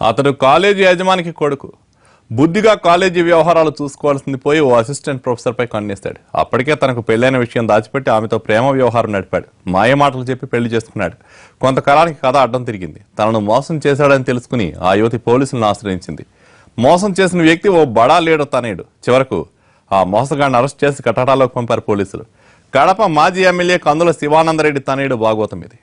అతడు కాలేజీ యజమానికి కొడుకు బుద్ధిగా కాలేజీ వ్యవహారాలు చూసుకోవాల్సింది పోయి ఓ అసిస్టెంట్ ప్రొఫెసర్పై కన్నేస్తాడు అప్పటికే తనకు పెళ్ళైన విషయం దాచిపెట్టి ఆమెతో ప్రేమ వ్యవహారం నడిపాడు మాయ మాటలు చెప్పి పెళ్లి చేసుకున్నాడు కొంతకాలానికి కథ అడ్డం తిరిగింది తనను మోసం చేశాడని తెలుసుకుని ఆ యువతి పోలీసులను ఆశ్రయించింది మోసం చేసిన వ్యక్తి ఓ బడా లీడర్ తనయుడు చివరకు ఆ మోసగాడిని అరెస్ట్ చేసి కటకటాలోకి పంపారు పోలీసులు కడప మాజీ ఎమ్మెల్యే కందుల శివానందరెడ్డి తనయుడు భాగవతం ఇది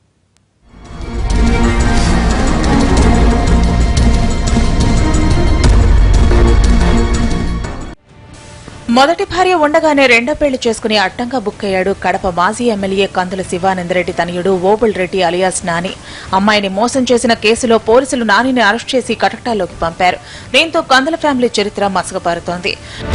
మొదటి భార్య ఉండగానే రెండో పెళ్లి చేసుకుని అడ్డంగా బుక్ అయ్యాడు కడప మాజీ ఎమ్మెల్యే కందుల శివానందరెడ్డి తనయుడు ఓబుల్ రెడ్డి అలియాస్ నాని అమ్మాయిని మోసం చేసిన కేసులో పోలీసులు నానిని అరెస్ట్ చేసి కటకటాల్లోకి పంపారు దీంతో కందుల ఫ్యామిలీ చరిత్ర మసకపారుతోంది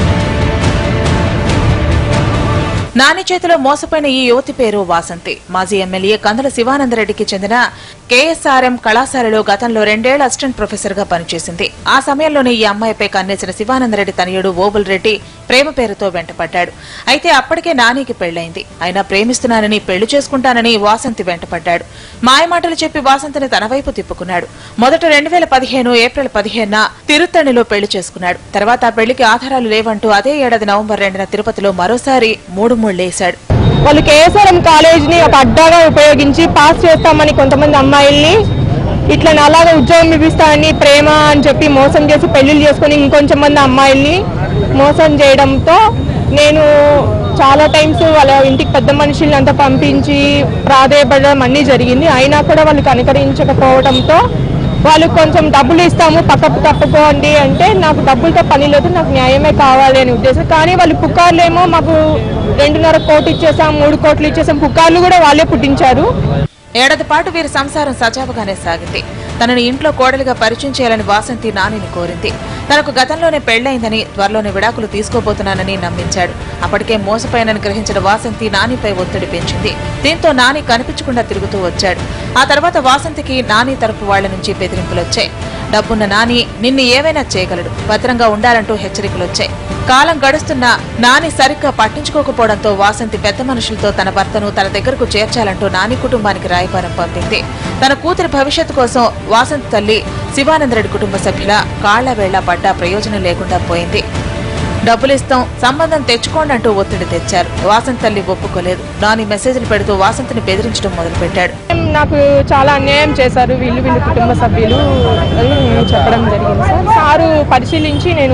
నాని చేతిలో మోసపోయిన ఈ యువతి పేరు వాసంతి మాజీ ఎమ్మెల్యే కందుల శివానందరెడ్డికి చెందిన కేఎస్ఆర్ఎం కళాశాలలో గతంలో రెండేళ్ల అసిస్టెంట్ ప్రొఫెసర్ గా పనిచేసింది ఆ సమయంలోనే ఈ అమ్మాయిపై కన్నేసిన శివానందరెడ్డి తనయుడు ఓబుల్ రెడ్డి ప్రేమ పేరుతో వెంటపడ్డాడు అయితే అప్పటికే నానికి పెళ్లైంది అయినా ప్రేమిస్తున్నానని పెళ్లి చేసుకుంటానని వాసంతి వెంటపడ్డాడు మాయమాటలు చెప్పి వాసంతిని తన వైపు తిప్పుకున్నాడు మొదట రెండు వేల పదిహేను ఏప్రిల్ పదిహేనున తిరుత్తణిలో పెళ్లి చేసుకున్నాడు తర్వాత ఆ పెళ్లికి ఆధారాలు లేవంటూ అదే ఏడాది నవంబర్ రెండున తిరుపతిలో మరోసారి మూడు ముళ్లేశాడు వాళ్ళు కేఎస్ఆర్ఎం కాలేజ్ని ఒక అడ్డాగా ఉపయోగించి పాస్ చేస్తామని కొంతమంది అమ్మాయిల్ని ఇట్లా అలాగా ఉద్యోగం ఇప్పిస్తానని ప్రేమ అని చెప్పి మోసం చేసి పెళ్లిళ్ళు చేసుకొని ఇంకొంచెం మంది అమ్మాయిల్ని మోసం చేయడంతో నేను చాలా టైమ్స్ వాళ్ళ ఇంటికి పెద్ద మనుషుల్ని అంతా పంపించి ప్రాధేయపడడం అన్నీ జరిగింది అయినా కూడా వాళ్ళు కనికరించకపోవడంతో వాళ్ళు కొంచెం డబ్బులు ఇస్తాము పక్కకు తప్పుకోండి అంటే నాకు డబ్బులతో పని లేదు నాకు న్యాయమే కావాలి అనే ఉద్దేశం కానీ వాళ్ళు పుకార్లేమో మాకు రెండున్నర కోట్లు ఇచ్చేసాం మూడు కోట్లు ఇచ్చేసాం పుకార్లు కూడా వాళ్ళే పుట్టించారు ఏడాది పాటు వీరి సంసారం సజావుగానే సాగింది తనని ఇంట్లో కోడలిగా పరిచయం చేయాలని వాసంతి నానిని కోరింది తనకు గతంలోనే పెళ్లైందని త్వరలోనే విడాకులు తీసుకోబోతున్నానని నమ్మించాడు అప్పటికే మోసపోయానని గ్రహించిన వాసంతి నానిపై ఒత్తిడి పెంచింది దీంతో నాని కనిపించకుండా తిరుగుతూ వచ్చాడు ఆ తర్వాత వాసంతికి నాని తరపు వాళ్ల నుంచి బెదిరింపులొచ్చాయి డబ్బున్న నాని నిన్ను ఏవైనా చేయగలడు భద్రంగా ఉండాలంటూ హెచ్చరికలొచ్చాయి కాలం గడుస్తున్నా నాని సరిగ్గా పట్టించుకోకపోవడంతో వాసంతి పెద్ద మనుషులతో తన భర్తను తన దగ్గరకు చేర్చాలంటూ నాని కుటుంబానికి రాయబారం పంపింది తన కూతురి భవిష్యత్తు కోసం వాసంతి తల్లి శివానందరెడ్డి కుటుంబ సభ్యుల కాళ్ల వేళ్ల పడ్డా ప్రయోజనం లేకుండా పోయింది డబ్బులిస్తాం సంబంధం తెచ్చుకోండి అంటూ ఒత్తిడి తెచ్చారు వాసంతి తల్లి ఒప్పుకోలేదు నాని మెసేజ్లు పెడుతూ వాసంతిని బెదిరించడం మొదలుపెట్టాడు నాకు చాలా అన్యాయం చేశారు వీళ్ళు వీళ్ళు కుటుంబ సభ్యులు అని చెప్పడం జరిగింది సార్ సారు పరిశీలించి నేను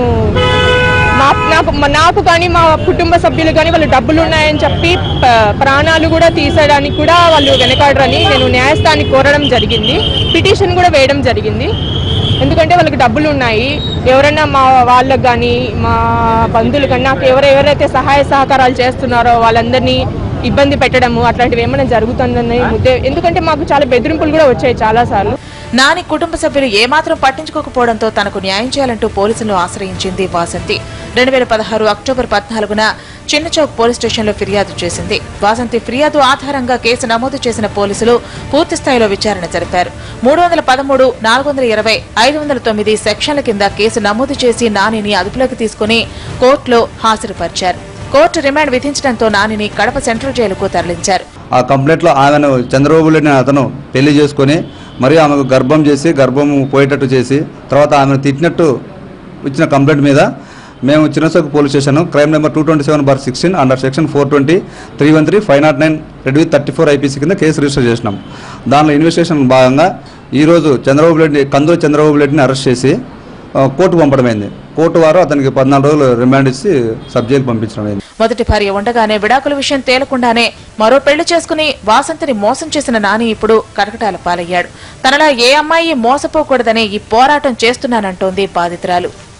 మా నాకు నాకు కానీ మా కుటుంబ సభ్యులు కానీ వాళ్ళు డబ్బులు ఉన్నాయని చెప్పి ప- ప్రాణాలు కూడా తీసేయడానికి కూడా వాళ్ళు వెనకాడరని నేను న్యాయస్థానాన్ని కోరడం జరిగింది పిటిషన్ కూడా వేయడం జరిగింది ఎందుకంటే వాళ్ళకి డబ్బులు ఉన్నాయి ఎవరైనా మా వాళ్ళకి కానీ మా బంధువులు కానీ నాకు ఎవరు ఎవరైతే సహాయ సహకారాలు చేస్తున్నారో వాళ్ళందరినీ ఇబ్బంది పెట్టడము అట్లాంటివి ఏమైనా జరుగుతుందని ముద్దే ఎందుకంటే మాకు చాలా బెదిరింపులు కూడా వచ్చాయి చాలా సార్లు నాని కుటుంబ సభ్యులు ఏమాత్రం పట్టించుకోకపోవడంతో తనకు న్యాయం చేయాలంటూ పోలీసులను ఆశ్రయించింది వాసంతి రెండు వేల పదహారు అక్టోబర్ పద్నాలుగున చిన్నచౌక్ పోలీస్ స్టేషన్లో ఫిర్యాదు చేసింది వాసంతి ఫిర్యాదు ఆధారంగా కేసు నమోదు చేసిన పోలీసులు పూర్తి స్థాయిలో విచారణ జరిపారు మూడు వందల పదమూడు నాలుగు వందల ఇరవై ఐదు వందల తొమ్మిది సెక్షన్ల కింద కేసు నమోదు చేసి నానిని అదుపులోకి తీసుకుని కోర్టులో హాజరుపరిచారు కోర్టు రిమాండ్ విధించడంతో నానిని కడప సెంట్రల్ జైలుకు తరలించారు ఆ కంప్లైంట్లో ఆమెను చంద్రబాబు నాయుడు అనే అతను పెళ్లి చేసుకొని మరియు ఆమెకు గర్భం చేసి గర్భం పోయేటట్టు చేసి తర్వాత ఆమెను తిట్టినట్టు ఇచ్చిన కంప్లైంట్ మీద మేము చిన్నసోకు police station crime number two twenty seven bar sixteen under section four twenty three one three five naught nine read with thirty four IPC కింద కేసు రిజిస్టర్ చేసినాం దానిలో ఇన్వెస్టిగేషన్ భాగంగా ఈరోజు చంద్రబాబు నాయుడు కందుల చంద్రబాబు నాయుడిని అరెస్ట్ చేసి ఆ, కోర్టుకు పంపడమైంది కోర్టు వారు అతనికి పద్నాలుగు రోజులు రిమాండ్ ఇచ్చి సబ్ జైలు పంపించడం అయింది మొదటి భార్య ఉండగానే విడాకుల విషయం తేలకుండానే మరో పెళ్లి చేసుకుని వాసంతిని మోసం చేసిన నాని ఇప్పుడు కటకటాల పాలయ్యాడు తనలా ఏ అమ్మాయి మోసపోకూడదనే ఈ పోరాటం చేస్తున్నానంటోంది బాధితురాలు